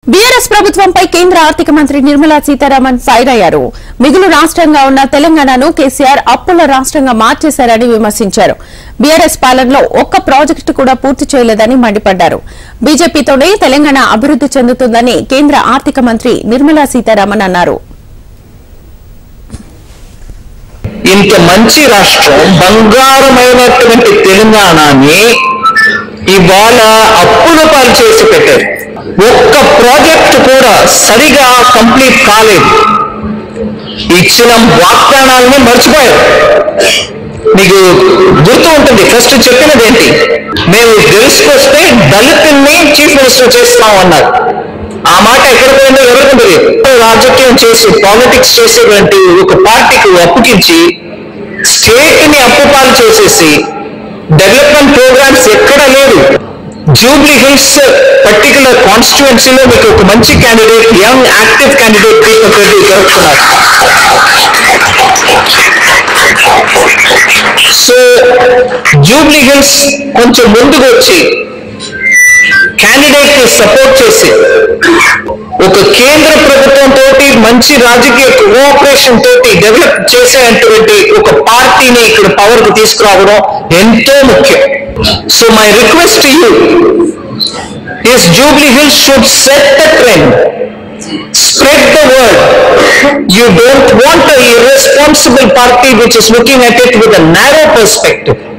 BRS ప్రభుత్వంపై కేంద్ర ఆర్థిక మంత్రి నిర్మలా సీతారామన్ ఫైర్ అయ్యారు మిగులు రాష్ట్రంగా ఉన్న తెలంగాణను కేసీఆర్ అప్పుల రాష్ట్రంగా మార్చేశారని విమర్శించారు బీఆర్ఎస్ పాలనలో ఒక్క ప్రాజెక్టు కూడా పూర్తి చేయలేదని మండిపడ్డారు బీజేపీతోనే తెలంగాణ అభివృద్ది చెందుతుందని కేంద్ర ఆర్థిక మంత్రి నిర్మలా సీతారామన్ అన్నారు ఇంత మంచి రాష్ట్రం బంగారమైనటువంటి తెలంగాణని ఇవాళ అప్పుల పాలు చేసి పెట్టారు ఒక్క ప్రాజెక్ట్ కూడా సరిగా కంప్లీట్ కాలేదు ఇచ్చిన వాగ్దానాలని మర్చిపోయారు మీకు గుర్తు ఉంటుంది ఫస్ట్ చెప్పినది ఏంటి మేము గెలుచుకొస్తే దళితుల్ని చీఫ్ మినిస్టర్ చేస్తాం అన్నారు ఆ మాట ఎక్కడ పోయిందో ఎవరికి తెలియదు రాజకీయం చేసి పాలిటిక్స్ చేసేటువంటి ఒక పార్టీకి అప్పుకించి స్టేట్ ని అప్పుపాలు చేసేసి డెవలప్మెంట్ ప్రోగ్రామ్స్ ఎక్కడ లేదు జూబ్లీ హిల్స్ పర్టికులర్ కాన్స్టిట్యుయెన్సీలో మీకు ఒక మంచి candidate young active candidate Deepak Reddy దొరుకుతున్నారు సో జూబ్లీ హిల్స్ కొంచెం ముందుకు వచ్చి క్యాండిడేట్ ని సపోర్ట్ చేసి ఒక కేంద్ర ప్రభుత్వం తోటి మంచి రాజకీయ కోఆపరేషన్ తోటి డెవలప్ చేసేటువంటి ఒక పార్టీని ఇక్కడ పవర్ కు తీసుకురావడం ఎంతో ముఖ్యం so my request you is Jubilee Hills should set the trend spread the word. You don't want a irresponsible party which is looking at it with a narrow perspective.